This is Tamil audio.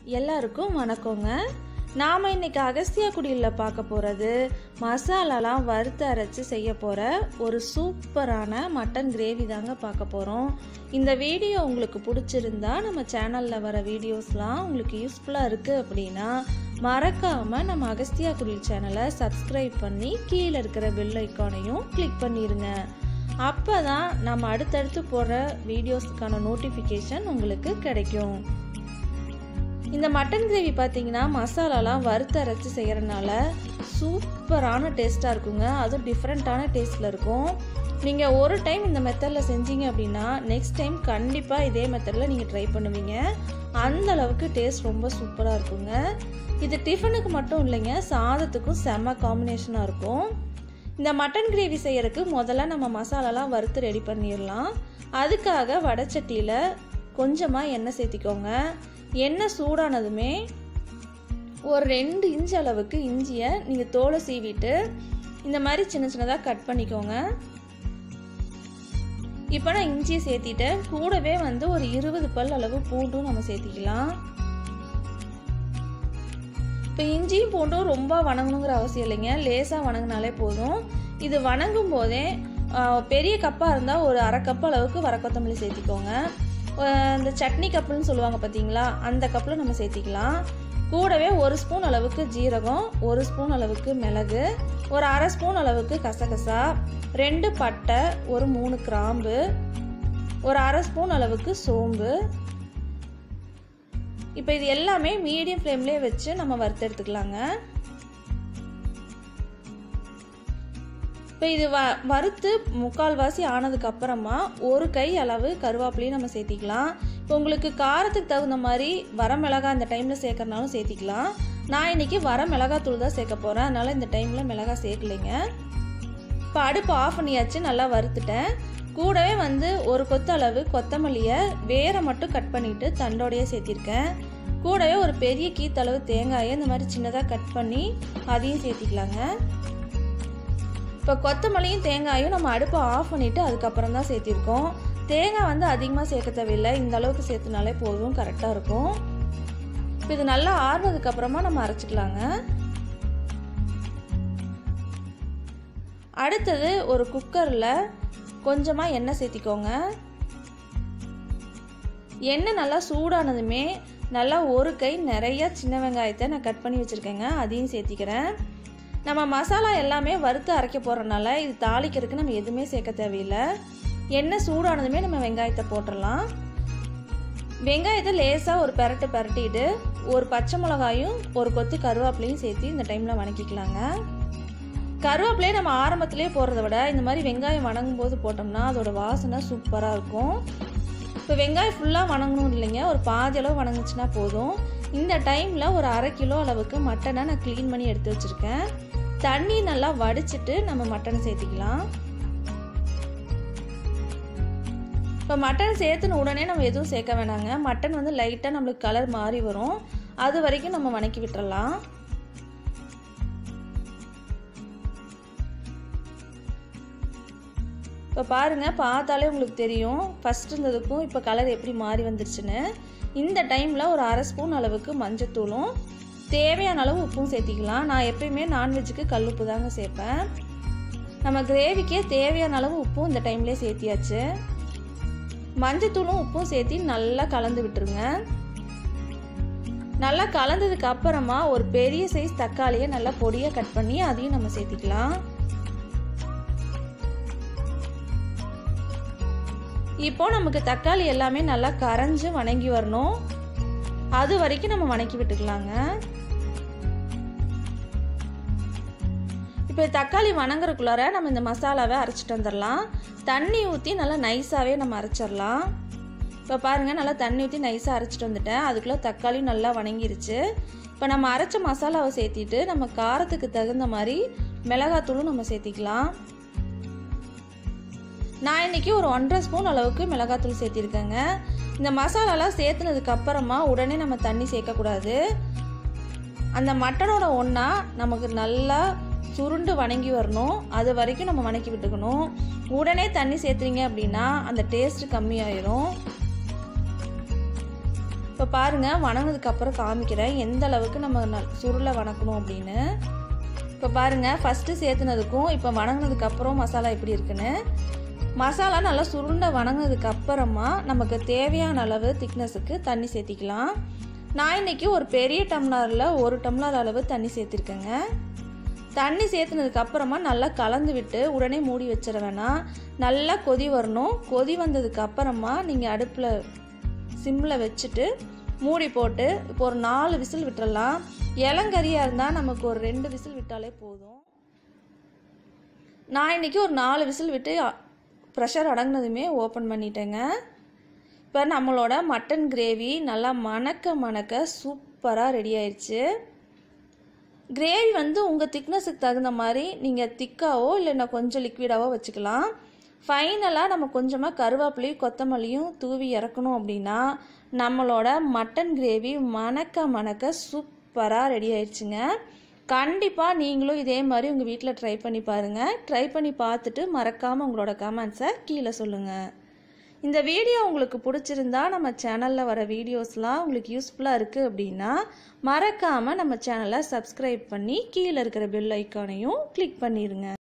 எல்லாருக்கும் வணக்கங்க நாம் இன்னைக்கு அகஸ்தியா குடியில் பார்க்க போகிறது மசாலாலாம் வறுத்து அரைச்சி செய்ய போகிற ஒரு சூப்பரான மட்டன் கிரேவி தாங்க பார்க்க போகிறோம் இந்த வீடியோ உங்களுக்கு பிடிச்சிருந்தா நம்ம சேனலில் வர வீடியோஸ்லாம் உங்களுக்கு யூஸ்ஃபுல்லாக இருக்குது அப்படின்னா மறக்காமல் நம்ம அகஸ்தியா குடில் சேனலை சப்ஸ்கிரைப் பண்ணி கீழே இருக்கிற பெல் ஐக்கானையும் கிளிக் பண்ணிடுங்க அப்போ தான் நம்ம அடுத்தடுத்து போடுற வீடியோஸ்க்கான நோட்டிஃபிகேஷன் உங்களுக்கு கிடைக்கும் இந்த மட்டன் கிரேவி பார்த்தீங்கன்னா மசாலாலாம் வறுத்து அரைச்சி செய்கிறனால சூப்பரான டேஸ்ட்டாக இருக்குங்க அதுவும் டிஃப்ரெண்ட்டான டேஸ்ட்டில் இருக்கும் நீங்கள் ஒரு டைம் இந்த மெத்தடில் செஞ்சீங்க அப்படின்னா நெக்ஸ்ட் டைம் கண்டிப்பாக இதே மெத்தடில் நீங்கள் ட்ரை பண்ணுவீங்க அந்த அளவுக்கு டேஸ்ட் ரொம்ப சூப்பராக இருக்குங்க இது டிஃபனுக்கு மட்டும் இல்லைங்க சாதத்துக்கும் செம்ம காம்பினேஷனாக இருக்கும் இந்த மட்டன் கிரேவி செய்யறதுக்கு முதல்ல நம்ம மசாலாலாம் வறுத்து ரெடி பண்ணிடலாம் அதுக்காக வடச்சட்டியில் கொஞ்சமாக எண்ணெய் சேர்த்திக்கோங்க எண்ணெய் சூடானதுமே ஒரு ரெண்டு இன்ச் அளவுக்கு இஞ்சியை நீங்கள் தோலை சீவிட்டு இந்த மாதிரி சின்ன சின்னதாக கட் பண்ணிக்கோங்க இப்போ நான் இஞ்சியை சேர்த்திட்டேன் கூடவே வந்து ஒரு இருபது பல் அளவு பூண்டும் நம்ம சேர்த்திக்கலாம் இப்போ இஞ்சியும் பூண்டும் ரொம்ப வணங்கணுங்கிற அவசியம் இல்லைங்க லேசாக வணங்கினாலே போதும் இது வணங்கும் போதே பெரிய கப்பாக இருந்தால் ஒரு அரை கப் அளவுக்கு வர கொத்தமல்லி சேர்த்திக்கோங்க இந்த சட்னி கப்புன்னு சொல்லுவாங்க பார்த்தீங்களா அந்த கப்பில் நம்ம சேர்த்திக்கலாம் கூடவே ஒரு ஸ்பூன் அளவுக்கு ஜீரகம் ஒரு ஸ்பூன் அளவுக்கு மிளகு ஒரு அரை ஸ்பூன் அளவுக்கு கசகசா ரெண்டு பட்டை ஒரு மூணு கிராம்பு ஒரு அரை ஸ்பூன் அளவுக்கு சோம்பு இப்போ இது எல்லாமே மீடியம் ஃப்ளேம்லேயே வச்சு நம்ம வறுத்து எடுத்துக்கலாங்க இப்போ இது வ வறுத்து முக்கால்வாசி ஆனதுக்கு அப்புறமா ஒரு கை அளவு கருவேப்பிலையும் நம்ம சேர்த்திக்கலாம் இப்போ உங்களுக்கு காரத்துக்கு தகுந்த மாதிரி வர மிளகாய் இந்த டைமில் சேர்க்கறனாலும் சேர்த்திக்கலாம் நான் இன்றைக்கி வர மிளகாத்தூள் தான் சேர்க்க போகிறேன் அதனால் இந்த டைமில் மிளகாய் சேர்க்கலைங்க இப்போ அடுப்பு ஆஃப் பண்ணியாச்சு நல்லா வறுத்துட்டேன் கூடவே வந்து ஒரு கொத்த அளவு கொத்தமல்லியை வேரை மட்டும் கட் பண்ணிவிட்டு தண்டோடையே சேர்த்திருக்கேன் கூடவே ஒரு பெரிய கீத்தளவு தேங்காயை இந்த மாதிரி சின்னதாக கட் பண்ணி அதையும் சேர்த்திக்கலாங்க இப்போ கொத்தமல்லியும் தேங்காயும் நம்ம அடுப்பை ஆஃப் பண்ணிவிட்டு அதுக்கப்புறம் தான் சேர்த்திருக்கோம் தேங்காய் வந்து அதிகமாக சேர்க்க தேவையில்லை இந்த அளவுக்கு சேர்த்துனாலே போதும் கரெக்டாக இருக்கும் இப்போ இது நல்லா ஆறுனதுக்கப்புறமா நம்ம அரைச்சிக்கலாங்க அடுத்தது ஒரு குக்கரில் கொஞ்சமாக எண்ணெய் சேர்த்திக்கோங்க எண்ணெய் நல்லா சூடானதுமே நல்லா ஒரு கை நிறைய சின்ன வெங்காயத்தை நான் கட் பண்ணி வச்சுருக்கேங்க அதையும் சேர்த்திக்கிறேன் நம்ம மசாலா எல்லாமே வறுத்து அரைக்க போகிறனால இது தாளிக்கிறதுக்கு நம்ம எதுவுமே சேர்க்க தேவையில்லை எண்ணெய் சூடானதுமே நம்ம வெங்காயத்தை போட்டுடலாம் வெங்காயத்தை லேசாக ஒரு பெரட்டு பெரட்டிட்டு ஒரு பச்சை மிளகாயும் ஒரு கொத்து கருவேப்பிலையும் சேர்த்து இந்த டைமில் வணக்கிக்கலாங்க கருவேப்பிலையை நம்ம ஆரம்பத்திலே போடுறத விட இந்த மாதிரி வெங்காயம் வணங்கும் போது போட்டோம்னா அதோட வாசனை சூப்பராக இருக்கும் இப்போ வெங்காயம் ஃபுல்லாக வணங்கணும் இல்லைங்க ஒரு பாதி அளவு வணங்குச்சுன்னா போதும் இந்த டைமில் ஒரு அரை கிலோ அளவுக்கு மட்டனை நான் க்ளீன் பண்ணி எடுத்து வச்சுருக்கேன் தண்ணி நல்லா வடிச்சிட்டு நம்ம மட்டனை சேர்த்திக்கலாம் இப்போ மட்டன் சேர்த்துன உடனே நம்ம எதுவும் சேர்க்க வேணாங்க மட்டன் வந்து லைட்டாக நம்மளுக்கு கலர் மாறி வரும் அது வரைக்கும் நம்ம வணக்கி விட்டுறலாம் இப்போ பாருங்கள் பார்த்தாலே உங்களுக்கு தெரியும் ஃபஸ்ட் இருந்ததுக்கும் இப்போ கலர் எப்படி மாறி வந்துருச்சுன்னு இந்த டைமில் ஒரு அரை ஸ்பூன் அளவுக்கு மஞ்சத்தூளும் தேவையான அளவு உப்பும் சேர்த்திக்கலாம் நான் எப்பயுமே நான்வெஜ்ஜுக்கு கல் உப்பு தாங்க சேர்ப்பேன் நம்ம கிரேவிக்கே தேவையான அளவு உப்பும் இந்த டைம்லேயே சேர்த்தியாச்சு மஞ்சத்தூளும் உப்பும் சேர்த்தி நல்லா கலந்து விட்டுருங்க நல்லா கலந்ததுக்கு அப்புறமா ஒரு பெரிய சைஸ் தக்காளியை நல்லா பொடியாக கட் பண்ணி அதையும் நம்ம சேர்த்திக்கலாம் இப்போ நமக்கு தக்காளி எல்லாமே நல்லா கரைஞ்சு வணங்கி வரணும் அது வரைக்கும் நம்ம வணக்கி விட்டுக்கலாங்க இப்போ தக்காளி வணங்குறக்குள்ளார நம்ம இந்த மசாலாவை அரைச்சிட்டு வந்துடலாம் தண்ணி ஊற்றி நல்லா நைஸாகவே நம்ம அரைச்சிடலாம் இப்போ பாருங்கள் நல்லா தண்ணி ஊற்றி நைஸாக அரைச்சிட்டு வந்துட்டேன் அதுக்குள்ளே தக்காளியும் நல்லா வணங்கிருச்சு இப்போ நம்ம அரைச்ச மசாலாவை சேர்த்திட்டு நம்ம காரத்துக்கு தகுந்த மாதிரி மிளகாத்தூளும் நம்ம சேர்த்திக்கலாம் நான் இன்றைக்கி ஒரு ஒன்றரை ஸ்பூன் அளவுக்கு மிளகாத்தூள் சேர்த்திருக்கேங்க இந்த மசாலாலாம் சேர்த்துனதுக்கு அப்புறமா உடனே நம்ம தண்ணி சேர்க்கக்கூடாது அந்த மட்டனோட ஒன்றா நமக்கு நல்லா சுருண்டு வணங்கி வரணும் அது வரைக்கும் நம்ம வணக்கி விட்டுக்கணும் உடனே தண்ணி சேர்த்துறீங்க அப்படின்னா அந்த டேஸ்ட் கம்மியாயிரும் இப்போ இப்போ பாருங்கள் வணங்கினதுக்கப்புறம் காமிக்கிறேன் எந்த அளவுக்கு நம்ம ந சுருளை வணக்கணும் அப்படின்னு இப்போ பாருங்கள் ஃபஸ்ட்டு சேர்த்துனதுக்கும் இப்போ வணங்கினதுக்கப்புறம் மசாலா எப்படி இருக்குன்னு மசாலா நல்லா சுருண்டை வணங்கினதுக்கு அப்புறமா நமக்கு தேவையான அளவு திக்னஸுக்கு தண்ணி சேர்த்திக்கலாம் நான் இன்றைக்கி ஒரு பெரிய டம்ளரில் ஒரு டம்ளர் அளவு தண்ணி சேர்த்திருக்கேங்க தண்ணி சேர்த்துனதுக்கு அப்புறமா நல்லா கலந்து விட்டு உடனே மூடி வச்சிட வேணாம் நல்லா கொதி வரணும் கொதி வந்ததுக்கு அப்புறமா நீங்கள் அடுப்பில் சிம்மில் வச்சுட்டு மூடி போட்டு இப்போ ஒரு நாலு விசில் விட்டுறலாம் இளங்கறியாக இருந்தால் நமக்கு ஒரு ரெண்டு விசில் விட்டாலே போதும் நான் இன்றைக்கி ஒரு நாலு விசில் விட்டு ப்ரெஷர் அடங்கினதுமே ஓப்பன் பண்ணிட்டேங்க இப்போ நம்மளோட மட்டன் கிரேவி நல்லா மணக்க மணக்க சூப்பராக ரெடி ஆயிடுச்சு கிரேவி வந்து உங்கள் திக்னஸுக்கு தகுந்த மாதிரி நீங்கள் திக்காவோ இல்லைன்னா கொஞ்சம் லிக்விடாவோ வச்சுக்கலாம் ஃபைனலாக நம்ம கொஞ்சமாக கருவேப்பிலையும் கொத்தமல்லியும் தூவி இறக்கணும் அப்படின்னா நம்மளோட மட்டன் கிரேவி மணக்க மணக்க சூப்பராக ரெடி ஆயிடுச்சுங்க கண்டிப்பாக நீங்களும் இதே மாதிரி உங்கள் வீட்டில் ட்ரை பண்ணி பாருங்கள் ட்ரை பண்ணி பார்த்துட்டு மறக்காமல் உங்களோட கமெண்ட்ஸை கீழே சொல்லுங்கள் இந்த வீடியோ உங்களுக்கு பிடிச்சிருந்தா நம்ம சேனலில் வர வீடியோஸ்லாம் உங்களுக்கு யூஸ்ஃபுல்லாக இருக்குது அப்படின்னா மறக்காமல் நம்ம சேனலை சப்ஸ்கிரைப் பண்ணி கீழே இருக்கிற பெல் ஐக்கானையும் கிளிக் பண்ணிடுங்க